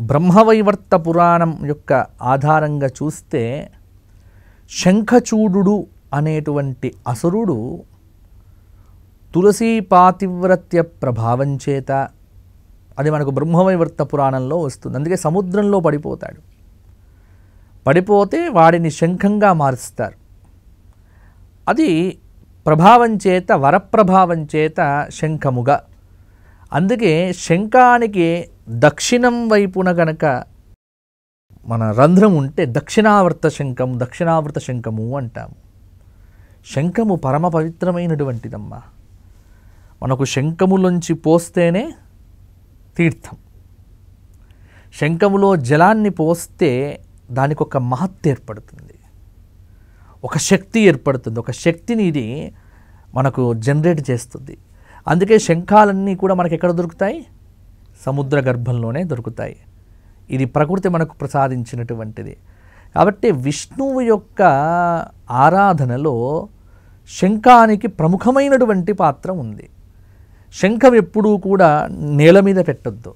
బ్రహ్మవైవర్త పురాణం యొక్క ఆధారంగా చూస్తే శంఖచూడు అనేటువంటి అసురుడు తులసీ పాతివ్రత్య ప్రభావం చేత అది మనకు బ్రహ్మవైవర్త పురాణంలో వస్తుంది అందుకే సముద్రంలో పడిపోతాడు పడిపోతే వాడిని శంఖంగా మారుస్తారు అది ప్రభావం చేత వరప్రభావం చేత శంఖముగా అందుకే శంఖానికి దక్షిణం వైపున గనక మన రంధ్రం ఉంటే దక్షిణావర్త శంఖం దక్షిణావర్త శంఖము అంటాము శంఖము పరమ పవిత్రమైనటువంటిదమ్మా మనకు శంఖములోంచి పోస్తేనే తీర్థం శంఖములో జలాన్ని పోస్తే దానికి ఒక మహత్ ఏర్పడుతుంది ఒక శక్తి ఏర్పడుతుంది ఒక శక్తిని ఇది మనకు జనరేట్ చేస్తుంది అందుకే శంఖాలన్నీ కూడా మనకి ఎక్కడ దొరుకుతాయి సముద్ర గర్భంలోనే దొరుకుతాయి ఇది ప్రకృతి మనకు ప్రసాదించినటువంటిది కాబట్టి విష్ణువు యొక్క ఆరాధనలో శంఖానికి ప్రముఖమైనటువంటి పాత్ర ఉంది శంఖం ఎప్పుడూ కూడా నేల మీద పెట్టొద్దు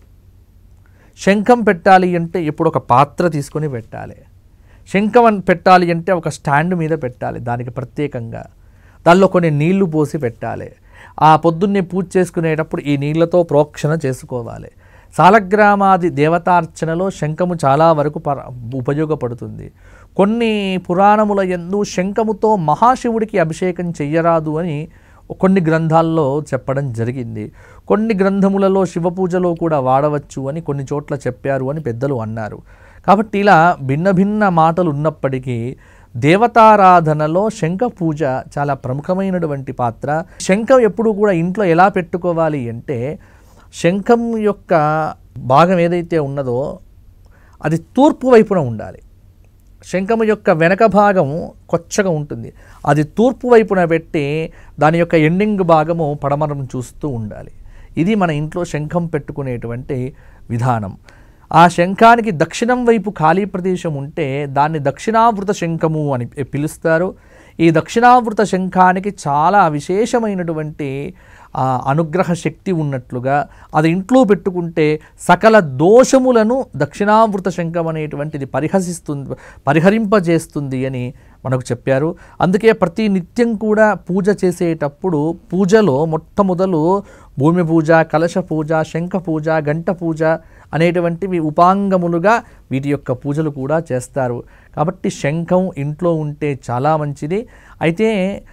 శంఖం పెట్టాలి అంటే ఇప్పుడు ఒక పాత్ర తీసుకొని పెట్టాలి శంఖం అన్- పెట్టాలి అంటే ఒక స్టాండ్ మీద పెట్టాలి దానికి ప్రత్యేకంగా దానిలో కొన్ని నీళ్లు పోసి పెట్టాలి ఆ పొద్దున్నే పూజ చేసుకునేటప్పుడు ఈ నీళ్లతో ప్రోక్షణ చేసుకోవాలి సాలగ్రామాది దేవతార్చనలో శంఖము చాలా వరకు పర ఉపయోగపడుతుంది కొన్ని పురాణముల ఎందు శంఖముతో మహాశివుడికి అభిషేకం చెయ్యరాదు అని కొన్ని గ్రంథాల్లో చెప్పడం జరిగింది కొన్ని గ్రంథములలో శివ పూజలో కూడా వాడవచ్చు అని కొన్ని చోట్ల చెప్పారు అని పెద్దలు అన్నారు కాబట్టి ఇలా భిన్న భిన్న మాటలు ఉన్నప్పటికీ దేవతారాధనలో శంఖ పూజ చాలా ప్రముఖమైనటువంటి పాత్ర శంఖం ఎప్పుడు కూడా ఇంట్లో ఎలా పెట్టుకోవాలి అంటే శంఖం యొక్క భాగం ఏదైతే ఉన్నదో అది తూర్పు వైపున ఉండాలి శంఖము యొక్క వెనక భాగం కొచ్చగా ఉంటుంది అది తూర్పు వైపున పెట్టి దాని యొక్క ఎండింగ్ భాగము పడమరం చూస్తూ ఉండాలి ఇది మన ఇంట్లో శంఖం పెట్టుకునేటువంటి విధానం ఆ శంఖానికి దక్షిణం వైపు ఖాళీ ప్రదేశం ఉంటే దాన్ని దక్షిణావృత శంఖము అని పిలుస్తారు ఈ దక్షిణావృత శంఖానికి చాలా విశేషమైనటువంటి ఆ, అనుగ్రహ శక్తి ఉన్నట్లుగా అది ఇంట్లో పెట్టుకుంటే సకల దోషములను దక్షిణావృత శంఖం అనేటువంటిది పరిహసిస్తుంది పరిహరింపజేస్తుంది అని మనకు చెప్పారు అందుకే ప్రతి నిత్యం కూడా పూజ చేసేటప్పుడు పూజలో మొట్టమొదలు భూమి పూజ కలశ పూజ శంఖ పూజ గంట పూజ అనేటువంటివి ఉపాంగములుగా వీటి యొక్క పూజలు కూడా చేస్తారు కాబట్టి శంఖం ఇంట్లో ఉంటే చాలా మంచిది అయితే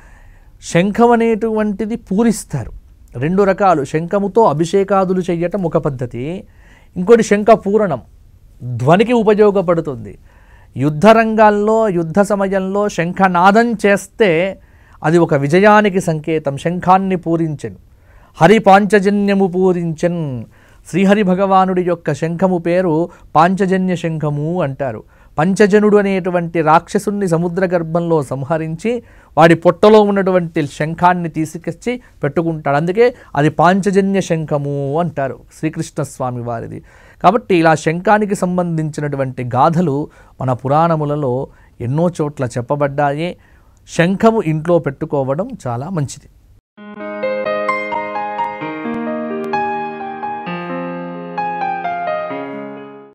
శంఖం అనేటువంటిది పూరిస్తారు రెండు రకాలు శంఖముతో అభిషేకాదులు చేయటం ఒక పద్ధతి ఇంకోటి శంఖ పూరణం ధ్వనికి ఉపయోగపడుతుంది యుద్ధ రంగాల్లో యుద్ధ సమయంలో శంఖనాదం చేస్తే అది ఒక విజయానికి సంకేతం శంఖాన్ని పూరించెను హరి పాంచజన్యము పూరించెన్ శ్రీహరి భగవానుడి యొక్క శంఖము పేరు పాంచజన్య శంఖము అంటారు పంచజనుడు అనేటువంటి రాక్షసుణ్ణి సముద్ర గర్భంలో సంహరించి వాడి పొట్టలో ఉన్నటువంటి శంఖాన్ని తీసుకొచ్చి పెట్టుకుంటాడు అందుకే అది పాంచజన్య శంఖము అంటారు శ్రీకృష్ణ స్వామి వారిది కాబట్టి ఇలా శంఖానికి సంబంధించినటువంటి గాథలు మన పురాణములలో ఎన్నో చోట్ల చెప్పబడ్డాయి శంఖము ఇంట్లో పెట్టుకోవడం చాలా మంచిది